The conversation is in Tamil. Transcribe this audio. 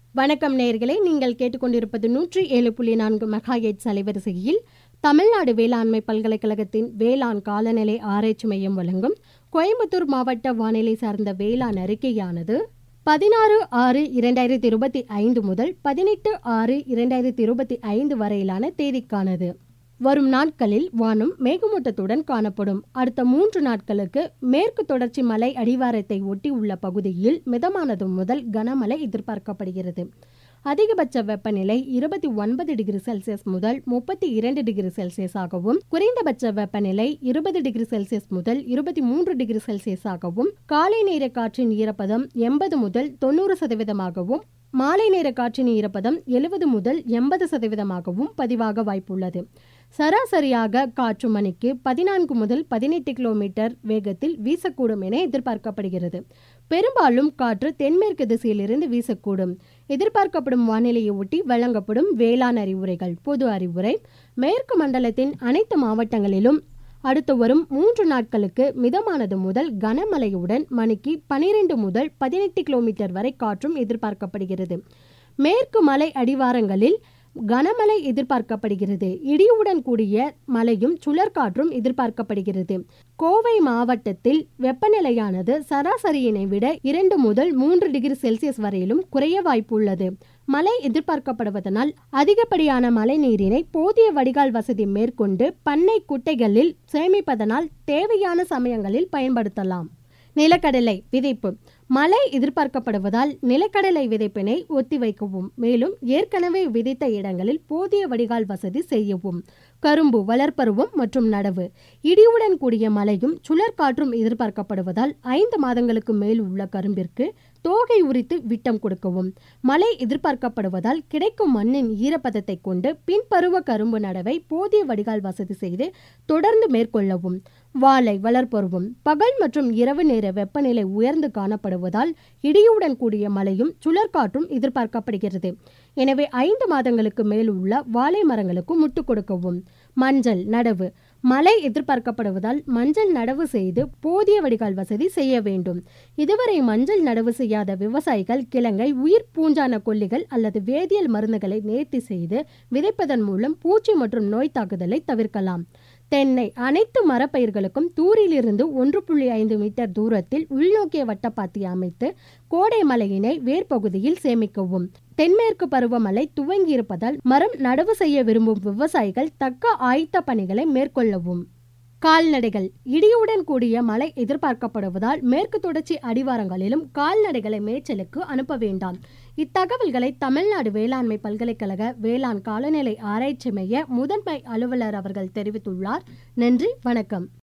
வணக்கம் நேயர்களே நீங்கள் கேட்டுக்கொண்டிருப்பது நூற்றி ஏழு புள்ளி நான்கு மெகாஹெட்ஸ் அலைவரிசையில் தமிழ்நாடு வேளாண்மை பல்கலைக்கழகத்தின் வேளாண் காலநிலை ஆராய்ச்சி மையம் வழங்கும் கோயம்புத்தூர் மாவட்ட வானிலை சார்ந்த வேளாண் அறிக்கையானது பதினாறு ஆறு இரண்டாயிரத்தி இருபத்தி ஐந்து முதல் பதினெட்டு ஆறு இரண்டாயிரத்தி இருபத்தி ஐந்து வரையிலான தேதிக்கானது வரும் நாட்களில் வானம் மேகமூட்டத்துடன் காணப்படும் அடுத்த மூன்று நாட்களுக்கு மேற்கு தொடர்ச்சி மலை அடிவாரத்தை ஒட்டி உள்ள பகுதியில் மிதமானது முதல் கனமழை எதிர்பார்க்கப்படுகிறது அதிகபட்ச வெப்பநிலை இருபத்தி ஒன்பது டிகிரி செல்சியஸ் முதல் முப்பத்தி இரண்டு டிகிரி செல்சியஸாகவும் குறைந்தபட்ச வெப்பநிலை இருபது டிகிரி செல்சியஸ் முதல் இருபத்தி மூன்று டிகிரி செல்சியஸாகவும் காலை நேர காற்றின் ஈரப்பதம் எண்பது முதல் தொண்ணூறு சதவீதமாகவும் மாலை நேர காற்றின் ஈரப்பதம் எழுபது முதல் எண்பது சதவீதமாகவும் பதிவாக வாய்ப்புள்ளது சராசரியாக காற்று மணிக்கு பதினான்கு முதல் பதினெட்டு கிலோமீட்டர் வேகத்தில் வீசக்கூடும் என எதிர்பார்க்கப்படுகிறது பெரும்பாலும் காற்று தென்மேற்கு திசையிலிருந்து வீசக்கூடும் எதிர்பார்க்கப்படும் வானிலையை ஒட்டி வழங்கப்படும் வேளாண் அறிவுரைகள் பொது அறிவுரை மேற்கு மண்டலத்தின் அனைத்து மாவட்டங்களிலும் அடுத்து வரும் மூன்று நாட்களுக்கு மிதமானது முதல் கனமழையுடன் மணிக்கு பனிரெண்டு முதல் பதினெட்டு கிலோமீட்டர் வரை காற்றும் எதிர்பார்க்கப்படுகிறது மேற்கு மலை அடிவாரங்களில் கனமழை எதிர்பார்க்கப்படுகிறது இடியுடன் கூடிய மழையும் சுழற்காற்றும் எதிர்பார்க்கப்படுகிறது கோவை மாவட்டத்தில் வெப்பநிலையானது சராசரியினை விட இரண்டு முதல் மூன்று டிகிரி செல்சியஸ் வரையிலும் குறைய வாய்ப்புள்ளது மழை எதிர்பார்க்கப்படுவதனால் அதிகப்படியான மழை நீரினை போதிய வடிகால் வசதி மேற்கொண்டு பண்ணை குட்டைகளில் சேமிப்பதனால் தேவையான சமயங்களில் பயன்படுத்தலாம் நிலக்கடலை விதைப்பு மழை எதிர்பார்க்கப்படுவதால் நிலக்கடலை விதைப்பினை ஒத்திவைக்கவும் மேலும் ஏற்கனவே விதைத்த இடங்களில் போதிய வடிகால் வசதி செய்யவும் கரும்பு வளர்ப்பருவம் மற்றும் நடவு இடியுடன் கூடிய மழையும் சுழற்காற்றும் எதிர்பார்க்கப்படுவதால் ஐந்து மாதங்களுக்கு மேல் உள்ள கரும்பிற்கு தோகை உரித்து விட்டம் கொடுக்கவும் மழை எதிர்பார்க்கப்படுவதால் கிடைக்கும் மண்ணின் ஈரப்பதத்தை கொண்டு பின்பருவ கரும்பு நடவை போதிய வடிகால் வசதி செய்து தொடர்ந்து மேற்கொள்ளவும் வாழை வளர்ப்பருவம் பகல் மற்றும் இரவு நேர வெப்பநிலை உயர்ந்து காணப்படுவதால் இடியுடன் கூடிய மழையும் சுழற்காற்றும் எதிர்பார்க்கப்படுகிறது எனவே ஐந்து மாதங்களுக்கு மேல் உள்ள வாழை மரங்களுக்கு முட்டு கொடுக்கவும் மஞ்சள் நடவு மழை எதிர்பார்க்கப்படுவதால் மஞ்சள் நடவு செய்து போதிய வடிகால் வசதி செய்ய வேண்டும் இதுவரை மஞ்சள் நடவு செய்யாத விவசாயிகள் கிழங்கை உயிர் பூஞ்சான கொல்லிகள் அல்லது வேதியியல் மருந்துகளை நேர்த்தி செய்து விதைப்பதன் மூலம் பூச்சி மற்றும் நோய் தாக்குதலை தவிர்க்கலாம் தென்னை அனைத்து மரப்பயிர்களுக்கும் தூரிலிருந்து ஒன்று புள்ளி ஐந்து மீட்டர் தூரத்தில் உள்நோக்கிய வட்டப்பாத்தி அமைத்து கோடை மழையினை வேர்பகுதியில் சேமிக்கவும் தென்மேற்கு பருவமழை துவங்கியிருப்பதால் மரம் நடவு செய்ய விரும்பும் விவசாயிகள் தக்க ஆயத்த பணிகளை மேற்கொள்ளவும் கால்நடைகள் இடியுடன் கூடிய மழை எதிர்பார்க்கப்படுவதால் மேற்கு தொடர்ச்சி அடிவாரங்களிலும் கால்நடைகளை மேய்ச்சலுக்கு அனுப்ப வேண்டாம் இத்தகவல்களை தமிழ்நாடு வேளாண்மை பல்கலைக்கழக வேளாண் காலநிலை ஆராய்ச்சி மைய முதன்மை அலுவலர் அவர்கள் தெரிவித்துள்ளார் நன்றி வணக்கம்